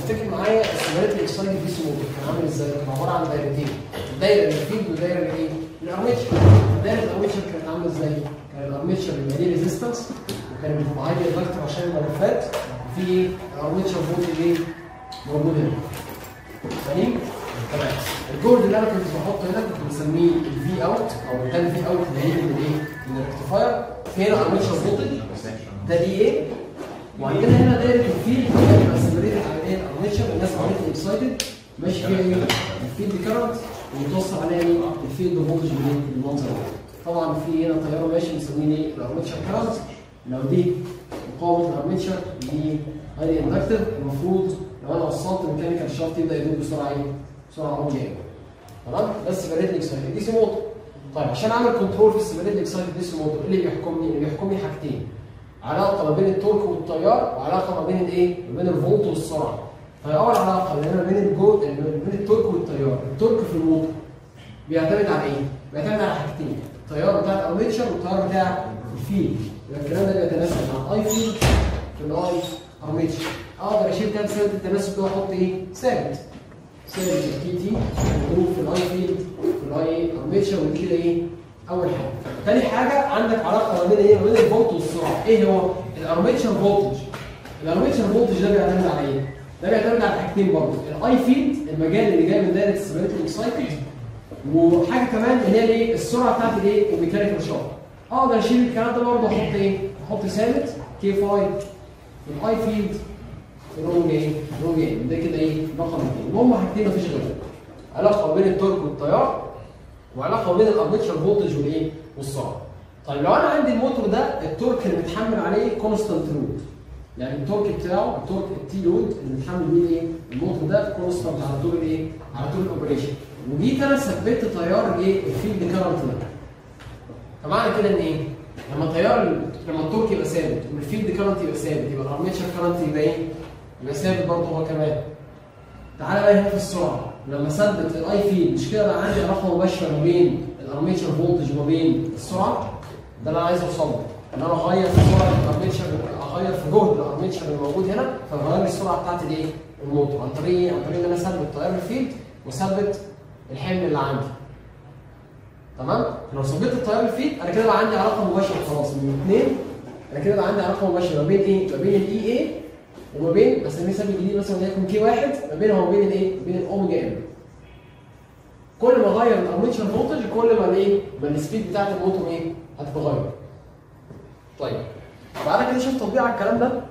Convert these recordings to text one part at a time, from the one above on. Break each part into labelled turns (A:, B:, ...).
A: افتكر معايا السيميلات الاكسايد دي سي موتور كان عامل ازاي؟ كان عباره عن دايرتين الدايره اللي فيلد والدايره اللي ايه؟ الارميتشر دايره الارميتشر كانت عامله ازاي؟ كان الارميتشر بيبقى ليه ريزيستنس وكان بيبقى عادي الدكتور عشان الملفات في ايه؟ الارميتشر فولت ايه؟ موجود هنا سليم؟ تمام الجولد اللي انا كنت بحطه هنا كنت بسميه الفي اوت او ده الفي اوت اللي هيجي من ايه؟ من الريكتيفاير في هنا ارميتشر فولتج ده دي ايه؟ وعندنا هنا دايره الفيلد بتبقى سيبريتد على ايه؟ الارميتشر الناس عملت اكسايتد ماشي فيها ايه؟ الفيلد كرنت ومتوصل عليها ايه؟ الفيلد فولتج بالايه؟ بالمنظر ده طبعا في هنا تيار ماشي بنسميه ايه؟ الارميتشر كرنت لو دي مقاومه الارميتشر دي هاي اندكتيف المفروض لو انا وصلت ميكانيكال الشافت يبدا يدور بسرعه ايه؟ بسرعه عاليه تمام ده السيبريتد اكسايتد دي سي موتور طيب عشان اعمل كنترول في السيبريتد اكسايتد دي سي موتور ايه اللي بيحكمني؟ اللي بيحكمني حاجتين علاقه ما بين التورك والتيار وعلاقه ما بين الايه؟ ما بين الفولت والسرعه. فاول علاقه اللي هي ما بين الجو ما بين التورك والتيار، التورك في الموتور بيعتمد على ايه؟ بيعتمد على حاجتين، التيار بتاع الارميتشر والتيار بتاع الفيلد. يبقى الكلام ده بيتناسب مع الاي فيلد في الاي ارميتشر. اقدر اشيل كام ثابت التناسب ده واحط ايه؟ ثابت. ثابت الكي تي موجود في الاي فيلد في الاي ارميتشر ودي كده ايه؟ اول حاجه تاني حاجه عندك علاقه ما بين ايه ما بين الفولت والسرعه ايه هو الارميتشر فولتج الارميتشر فولتج ده بيعتمد على ايه ده بيعتمد على حاجتين برضه الاي فيلد المجال اللي جاي من دايره السيبريتد اكسايتد وحاجه كمان اللي هي الايه السرعه بتاعت الايه الميكانيكال شوك اقدر اشيل الكلام ده برضه احط ايه احط ثابت كي فاي في الاي فيلد في الرونج ايه الرونج ايه ده كده ايه رقم اثنين المهم حاجتين مفيش غيرهم علاقه ما بين التورك والتيار وعلاقه بين الارميتشر فولتج والايه؟ والسرعه. طيب لو انا عندي الموتور ده التورك اللي متحمل عليه كونستانت لود. يعني التورك بتاعه التورك التي لود اللي متحمل بيه الايه؟ الموتور ده كونستانت على طول الايه؟ على طول الاوبريشن. وجيت انا ثبت تيار الايه؟ الفيلد كارنت ده. فمعنى كده ان ايه؟ لما تيار لما التورك يبقى ثابت والفيلد كارنت يبقى ثابت يبقى الارميتشر كارنت يبقى ايه؟ يبقى ثابت برضه هو كمان. تعالى بقى هنا في السرعه لما ثبت الاي فيلد مش كده بقى عندي علاقه مباشره ما بين الارميتشر فولتج وما بين السرعه ده اللي انا عايز اوصل له ان انا اغير في سرعه الارميتشر اغير في جهد الارميتشر اللي موجود هنا فغير لي السرعه بتاعت الايه؟ الموتور عن طريق ايه؟ عن طريق ان انا اثبت تيار الفيلد واثبت الحمل اللي عندي تمام؟ لو ثبت التيار الفيلد انا كده بقى عندي علاقه مباشره خلاص من الاثنين انا كده بقى عندي علاقه مباشره ما بين ايه؟ ما بين الاي اي وما بين بسميه سبب جديد مثلا وليكن كي واحد ما بينها وما بين الايه؟ ما بين الاوميجا ام. كل ما اغير الارميتشر فولتج كل ما الايه؟ ما السبيد بتاعت الموتور ايه؟ هتتغير. طيب تعالى كده شوف تطبيق على الكلام ده.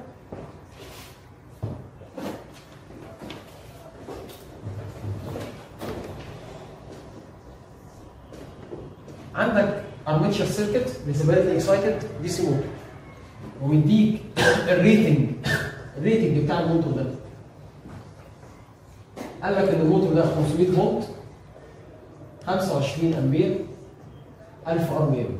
A: عندك ارميتشر سيركت بسيبريتلي اكسايتد دي سي موتور ومديك الريتنج الريتنج بتاع الموتور ده قال لك ان الموتور ده 500 فولت 25 امبير 1000 ار بي ام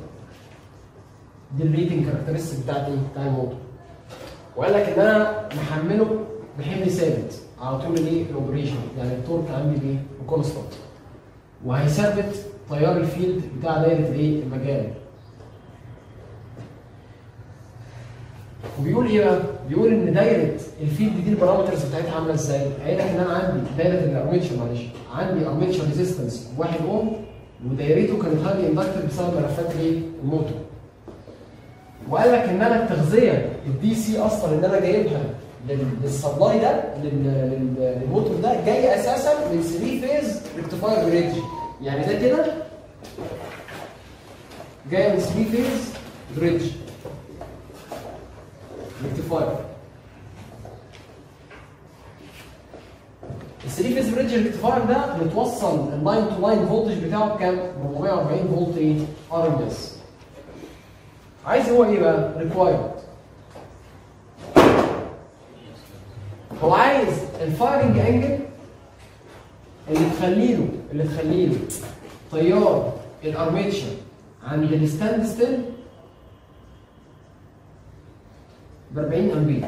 A: دي الريتنج كاركترستيك بتاعت ايه؟ بتاع الموتور وقال لك ان انا محمله بحمل ثابت على طول الايه؟ الاوبريشن يعني التورك عندي بايه؟ بكونستانت وهيثبت تيار الفيلد بتاع دايره الايه؟ المجال وبيقول ايه بقى؟ بيقول ان دايره الفيلد دي البارامترز بتاعتها عامله ازاي؟ قايل لك ان انا عندي دايره الارميتشر معلش عندي ارميتشر ريزيستنس 1 اوم ودايرته كانت هايلي اندكتيف بسبب ملفات الايه؟ الموتور. وقال لك ان انا التغذيه الدي سي اصلا اللي انا جايبها للسبلاي ده للموتور ده جاي اساسا من 3 فيز ريكتيفاير بريدج يعني ده كده جاي من 3 فيز بريدج ريكتيفاير ال 3 فيز بريدج ريكتيفاير ده متوصل اللاين تو لاين فولتج بتاعه بكام؟ 440 فولت ايه؟ ار ام اس عايز هو ايه بقى؟ ريكوايرد هو عايز الفايرنج انجل اللي تخلي له اللي تخلي له تيار الارميتشر عند الستاند ستيل ب 40 امبير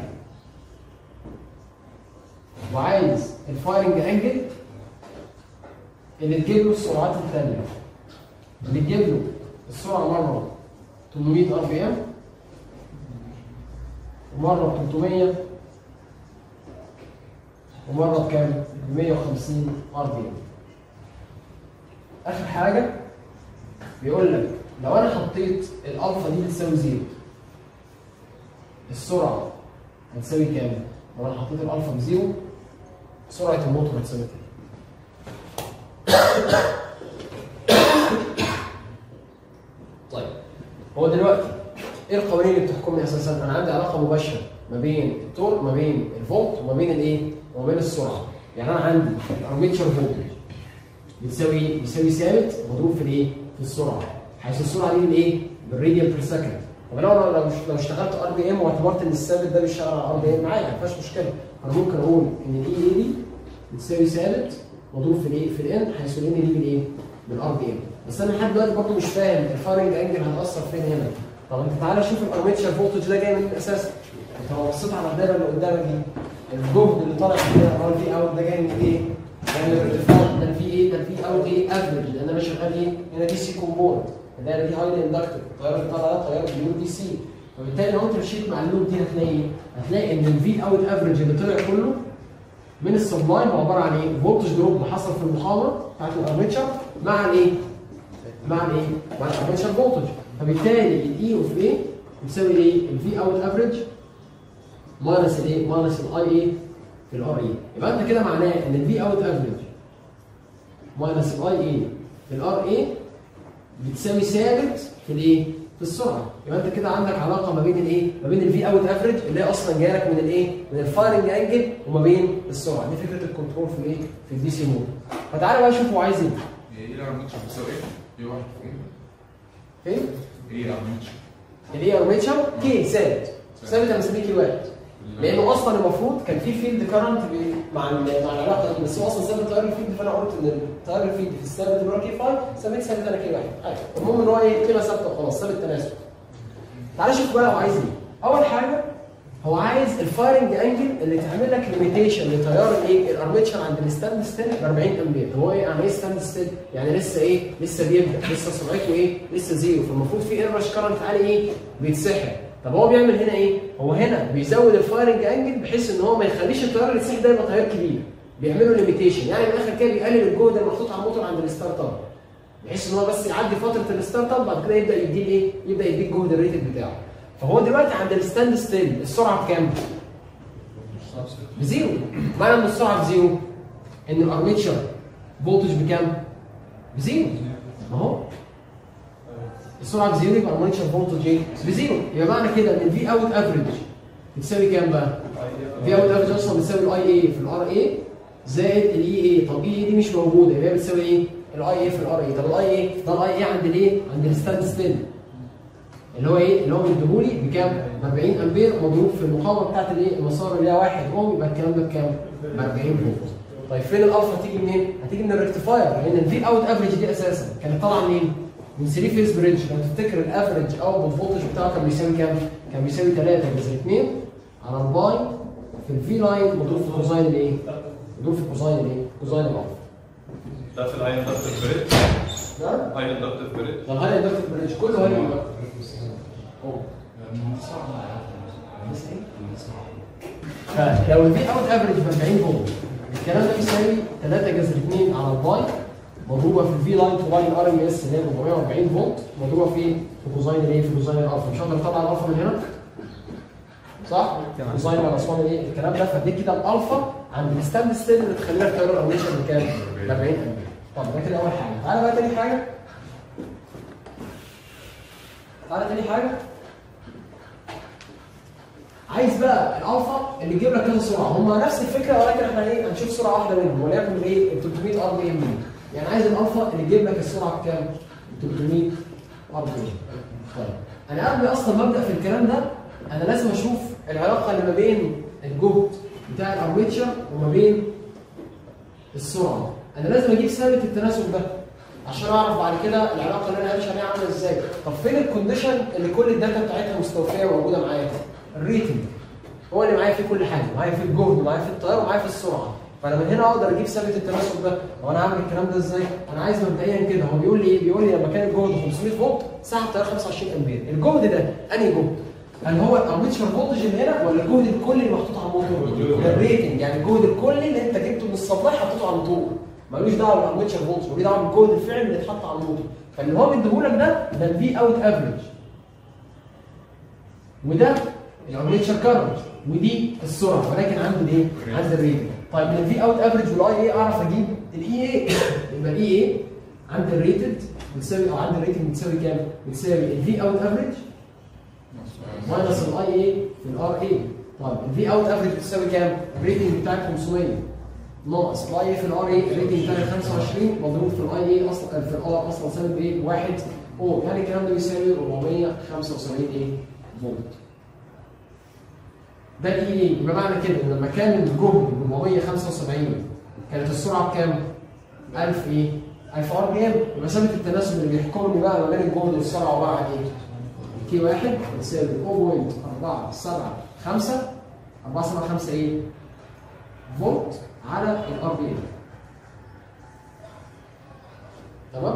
A: وعايز الفايرنج انجل اللي تجيب له السرعات الثانيه اللي تجيب له السرعه مره 800 ار بي ام ومره 300 ومره بكام؟ ب 150 ار بي ام اخر حاجه بيقول لك لو انا حطيت الالفا دي بتساوي زيرو السرعه هتساوي كام؟ لو انا حطيت الالفا بزيرو سرعه الموتور هتساوي كام؟ طيب هو دلوقتي ايه القوانين اللي بتحكمني اساسا؟ انا عندي علاقه مباشره ما بين التور ما بين الفولت وما بين الايه؟ وما بين السرعه. يعني انا عندي الارميتشر فولتج بتساوي ايه؟ بيساوي ثابت مضروب في الايه؟ في السرعه. حيث السرعه دي بالايه؟ بالراديال بير سكند. طب لو لو لو اشتغلت ار بي ام واعتبرت ان الثابت ده بيشتغل على ار بي ام معايا ما فيهاش مشكله. انا ممكن اقول ان الاي اي دي بتساوي ثابت مضروب في الايه؟ في الان حيث الان دي بالايه؟ بالار بي ام. بس انا لحد دلوقتي برضه مش فاهم الفايرنج انجل هتاثر فين هنا. طب انت تعالى شوف الارميتشر فولتج ده جاي من اساسا انت لو بصيت على الدايره اللي قدامك دي الجهد اللي طالع من هنا اللي هو الفي اوت ده جاي من ايه؟ جاي من الارتفاع ده في ايه؟ ده الفي اوت ايه؟ افريج لان انا شغال ايه؟ هنا دي سي كومبوننت الدايره دي هايلي اندكتور الطياره اللي طالعه ده طياره بيو دي سي فبالتالي لو انت مشيت مع اللوب دي هتلاقي ايه؟ هتلاقي ان الفي اوت افريج اللي طلع كله من السبلايم هو عباره عن ايه؟ فولتج دروب حصل في المقاومه بتاعت الارميتشر مع الايه؟ مع الايه؟ مع الارميتشر فولتج فبالتالي الاي اوف ايه بتساوي ايه؟ الفي اوت افريج ماينس الايه؟ ماينس الاي ايه في الار اي يبقى انت كده معناه ان الفي اوت افريج ماينس الاي ايه في الار اي بتساوي ثابت في الايه؟ في السرعه يبقى انت كده عندك علاقه ما بين الايه؟ ما بين الفي اوت افريج اللي هي اصلا جايه لك من الايه؟ من الفايرنج انجل وما بين السرعه دي فكره الكنترول في الايه؟ في الدي سي مود فتعالى بقى شوف هو عايز ايه؟
B: هي ايه الارمتشر بتساوي ايه؟ في واحد فوق
A: فين؟
B: ايه الارمتشر؟
A: الاي ارميتشر كي ثابت ثابت انا مسميه كي واحد لانه اصلا المفروض كان في فيلد كرنت مع ال- مع العلاقه دي بس هو اصلا ثابت تيار الفيلد فانا قلت ان التيار الفيلد في الثابت اللي هو كي 5 سميت ثابت انا كي واحد عادي. المهم ان هو ايه قيمه ثابته وخلاص ثابت تناسب تعالى شوف بقى هو عايز ايه اول حاجه هو عايز الفايرنج انجل اللي تعمل لك ليميتيشن لتيار الايه الارميتشر عند الستاند ستيل ب 40 امبير هو ايه يعني ايه ستاند ستيل يعني لسه ايه لسه بيبدا لسه سرعته ايه لسه زيرو فالمفروض في انرش كارنت عالي ايه بيتسحب طب هو بيعمل هنا ايه هو هنا بيزود الفايرنج انجل بحيث ان هو ما يخليش التيار اللي يتسحب ده يبقى تيار كبير بيعملوا ليميتيشن يعني من الاخر كده بيقلل الجهد المحطوط على الموتور عند الستارت اب بحيث ان هو بس يعدي فتره الستارت اب بعد كده يبدا يديه ايه يبدا يديك الجهد الريتد بتاعه فهو دلوقتي عند الستاند ستيل السرعه بكام؟ بزيرو معنى ان السرعه بزيرو ان الارميتشر فولتج بكام؟ بزيرو ما هو السرعه بزيرو يبقى الارميتشر فولتج ايه؟ بزيرو يبقى معنى كده ان الفي اوت افريج بتساوي كام بقى؟ الفي اوت افريج اصلا بتساوي الاي اي في الار اي زائد الاي اي طب اي اي دي مش موجوده يبقى هي بتساوي ايه؟ الاي اي في الار اي طب الاي اي ده الاي اي عند الايه؟ عند الستاند ستيل اللي هو ايه؟ اللي هو مديهولي بكام؟ ب 40 امبير مضروب في المقاومه بتاعت الايه؟ المسار اللي هي 1 اوم يبقى الكلام ده بكام؟ ب 40 فولت. طيب فين الالفا هتيجي منين؟ هتيجي من الريكتيفاير لان الفي اوت افريج دي اساسا كانت طالعه منين؟ من 3 فيز بريدج لو تفتكر الافريج اوت فولتج بتاعه كان بيساوي كام؟ كان بيساوي 3 جذر 2 على 4 في الفي لاين مضروب في كوزاين الايه؟ مضروب في كوزاين الايه؟ كوزاين الالفا.
C: ده في الاي اندكتيف بريد
A: تمام؟
C: اي اندكتيف بريد
A: طب هل الدكتور بريدج كله هاي فلو الفي اوت افريج ب 40 فولت الكلام ده بيساوي 3 جذر 2 على الباي مضروبه في الفي لاين تو لاين ار ام اس اللي هي 440 فولت مضروبه في في كوزاين الايه في كوزاين الالفا مش هقدر اطلع الالفا من هنا صح؟ كوزاين ماينس 1 ايه الكلام ده فدي كده الالفا عند الستاند ستيل اللي تخلي لك تيار الارميشن بكام؟ ب 40 امبير طب ده كده اول حاجه تعالى بقى تاني حاجه تعالى تاني حاجه عايز بقى الالفا اللي يجيب لك كذا سرعه هم نفس الفكره ولكن احنا ايه هنشوف سرعه واحده منهم وليكن ايه ال 300 ار بي ام يعني عايز الالفا اللي يجيب لك السرعه بكام؟ 300 ار بي ام طيب انا قبل اصلا ما ابدا في الكلام ده انا لازم اشوف العلاقه اللي ما بين الجهد بتاع الارميتشر وما بين السرعه انا لازم اجيب ثابت التناسب ده عشان اعرف بعد كده العلاقه اللي انا همشي عليها عامله ازاي طب فين الكونديشن اللي كل الداتا بتاعتها مستوفيه وموجوده معايا الريتنج هو اللي معايا فيه كل حاجه معايا فيه الجهد ومعايا فيه التيار ومعايا فيه السرعه فانا من هنا اقدر اجيب ثابت التناسب ده هو انا هعمل الكلام ده ازاي انا عايز مبدئيا كده هو بيقول لي ايه بيقول لي لما كان الجهد 500 فولت ساعه التيار 25 امبير الجهد ده انهي جهد هل هو الارميتشر فولتج اللي هنا ولا الجهد الكلي اللي محطوط على الموتور؟ ده الريتنج يعني الجهد الكلي اللي انت جبته من السبلاي حطيته على الموتور ملوش دعوه بالارميتشر فولتج وليه دعوه بالجهد الفعلي اللي اتحط على الموتور فاللي هو مديهولك ده ده الفي اوت افريج وده الارميتشر كارنت ودي السرعه ولكن عندي ايه؟ عندي الريتنج طيب من الفي اوت افريج والاي اي اعرف اجيب الاي اي يبقى الاي اي عند الريتد بتساوي او عند الريتنج بتساوي كام؟ بتساوي الفي اوت افريج ماينس الاي اي في الار اي طيب الفي اوت افريج بتساوي كام؟ الريتنج بتاعك 500 ناقص الاي اي في الار اي الريتنج بتاعك 25 مضروب في الاي اي اصلا في الار اصلا سالب ايه؟ 1 او يعني الكلام ده بيساوي 475 ايه؟ فولت ده الاي اي يبقى معنى كده ان لما كان الجهد 475 كانت السرعه بكام؟ 1000 ايه؟ 1000 ار بي ام يبقى ثابت التناسب اللي بيحكمني بقى ما بين الجهد والسرعه عباره عن ايه؟ كي واحد بتساوي 0.475 475 ايه؟ فولت على الار بي ام تمام؟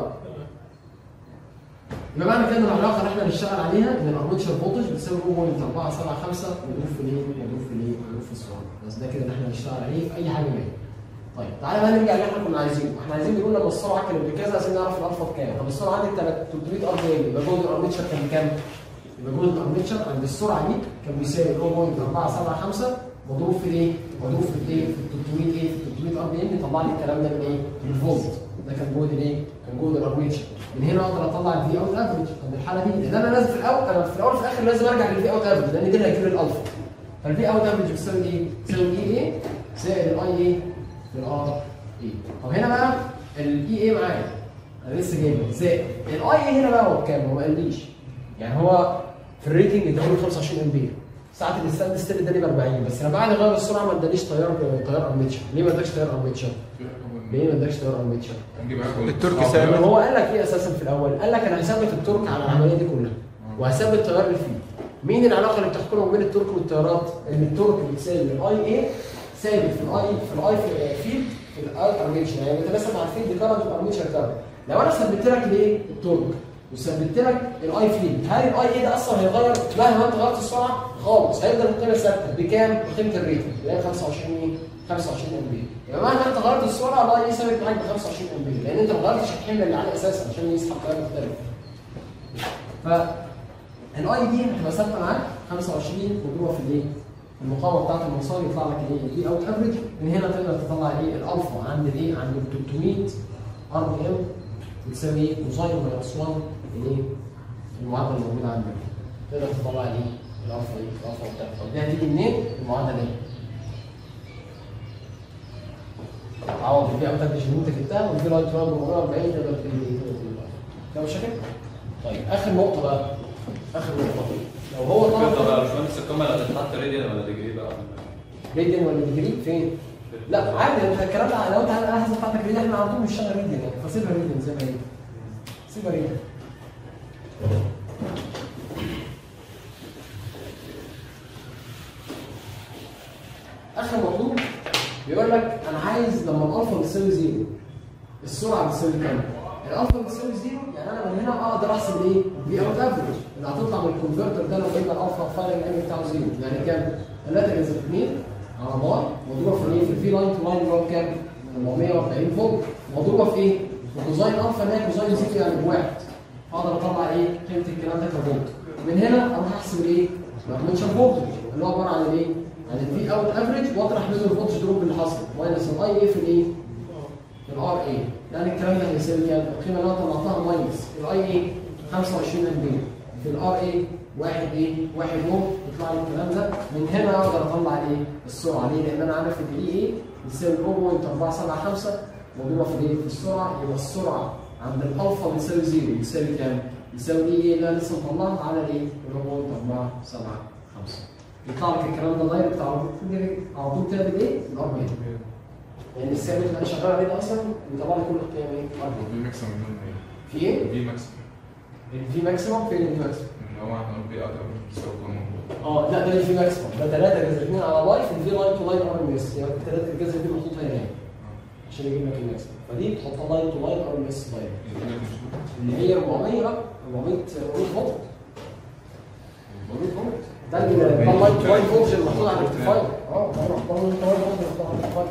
A: يبقى معنى كده ان العلاقه اللي احنا هنشتغل عليها ان الارمتشر فولتج بتساوي 0.475 مضروب في الايه؟ مضروب في الايه؟ مضروب في السرعه بس ده كده اللي احنا هنشتغل عليه في اي حاجه منها. طيب تعالى بقى نرجع اللي احنا كنا عايزينه، احنا عايزين نقول لما السرعه كانت بكذا عايزين نعرف الالفا بكام، طب السرعه عندي 300 ار بي ام يبقى جهد الارمتشر كان بكام؟ يبقى جهد الارمتشر عند السرعه دي كان بيساوي 0.475 مضروب في الايه؟ مضروب في الايه؟ في 300 ايه؟ في 300 ار بي ام يطلع لي الكلام ده بالايه؟ بالفولت ده كان جهد الايه؟ كان جهد الارمتشر من هنا اقدر اطلع الفي اوت افريج طب الحاله دي لان انا لازم في الاول انا في الاول وفي الاخر لازم ارجع للفي اوت افريج لان دي اللي هتجيب لي الالفا فالفي اوت افريج بتساوي ايه؟ بتساوي الاي اي زائد الاي اي في الار اي طب هنا بقى الاي اي معايا انا لسه جايبه زائد الاي اي هنا بقى هو بكام؟ هو ما قاليش يعني هو في الريتنج اداله 25 امبير ساعه الستاند ستيل اداني ب 40 بس لما بعد غير السرعه ما ادانيش تيار تيار ارمتشر ليه ما اداكش تيار ارمتشر؟ ليه ما اداكش تيار ارمتشر؟
C: التركي
A: طب
C: ثابت
A: هو قال لك ايه اساسا في الاول؟ قال لك انا هثبت التورك على العمليه دي كلها وهثبت التيار اللي فيه. مين العلاقه اللي بتحكمها بين التورك والتيارات؟ ان التورك بتساوي الاي اي ثابت في الاي في الاي فيلد في الاي ارميتشر يعني بيتناسب مع الفيلد كارنت والارميتشر كارنت. لو انا ثبت لك الايه؟ التورك وثبت لك الاي فيلد هل الاي اي ده اصلا هيغير مهما انت غيرت السرعه؟ خالص هيفضل القيمه ثابته بكام؟ بقيمه الريتنج اللي هي 25 ايه؟ 25 امبير يبقى مهما انت غيرت السرعه الاي اي ثابت معاك ب 25 امبير لان انت ما غيرتش الحمل اللي عليه اساسا عشان يسحب تيار مختلف. ف الاي دي هتبقى ثابته معاك 25 مضروبه في الايه؟ المقاومه بتاعت المسار يطلع لك الايه؟ البي اوت افريج من هنا تقدر تطلع الايه؟ الالفا عند الايه؟ عند ال 300 ار بي ام بتساوي ايه؟ كوزاين ماينس 1 الايه؟ المعادله الموجوده عندك تقدر تطلع الايه؟ الالفا ايه؟ الالفا بتاعتك طب دي هتيجي منين؟ المعادله دي عوض البي اوت افريج اللي انت جبتها والبي لايت 440 تقدر تجيب ايه؟ تقدر تجيب الألفا. فاهم مشاكل؟ طيب اخر نقطه بقى اخر نقطه لو هو
C: كده بقى
A: طلب
C: مش مهندس القمه اللي هتتحط راديان ولا ديجري بقى
A: ريديان ولا ديجري فين؟ لا عادي انت الكلام ده لو انت على الاساس بتاعتك ريديان احنا على طول بنشتغل ريديان يعني فسيبها ريديان زي ما هي سيبها ريديان اخر مطلوب بيقول لك انا عايز لما الالفا بتساوي زيرو السرعه بتساوي كام؟ الالفا بتساوي زيرو يعني انا من هنا اقدر احسب الايه؟ في اوت افريج اللي هتطلع من الكونفرتر ده لو جبنا الالفا فاينل ام بتاعه زيرو يعني كام؟ 3 جذر 2 على بار مضروبه في ايه؟ في الفي لاين تو لاين اللي هو كام؟ 440 فولت مضروبه في ايه؟ في كوزاين الفا اللي هي كوزاين زيرو يعني بواحد اقدر اطلع ايه؟ قيمه الكلام ده كفولت من هنا اروح احسب الايه؟ الارمنشر فولتج اللي هو عباره عن الايه؟ عن الفي اوت افريج واطرح منه الفولتج دروب اللي حصل ماينس الاي ايه في الايه؟ في الار اي يعني الكلام ده هيساوي كام؟ القيمه اللي انا طلعتها ماينس الاي اي 25 امبير في الار اي 1 ايه 1 اوم يطلع لي الكلام ده من هنا اقدر اطلع ايه السرعه ليه؟ لان انا عارف ان الاي ايه بيساوي 0.475 مضروبه في الايه؟ في السرعه يبقى السرعه عند الالفا بتساوي زيرو بيساوي كام؟ بيساوي الاي ايه اللي انا لسه مطلعها على الايه؟ 0.475 يطلع لك الكلام ده دايركت على طول على طول كده بالايه؟ الار بي لان الثابت اللي انا شغال عليه ده اصلا بيطلع لي كل القيم ايه؟ ار بي
B: في ماكسيمم منه
A: في ايه؟
B: في ماكسيمم
A: الفي ماكسيموم فين الفي ماكسيموم؟
B: اللي هو احنا بي اوت بيساوي قانون
A: اه لا ده الفي ماكسيموم ده 3 جذر 2 على واي في الفي لاين تو لاين ار ام اس يعني 3 الجذر دي محطوطه هنا يعني عشان يجيب لك الماكسيموم فدي تحطها لاين تو لاين ار ام اس دايركت اللي هي 400 بقى 400 400 فولت 400 فولت ده اللي ده اللايت وايت فولج اللي محطوط على الريكتيفاير اه ده محطوط اللايت وايت فولج اللي محطوط على الريكتيفاير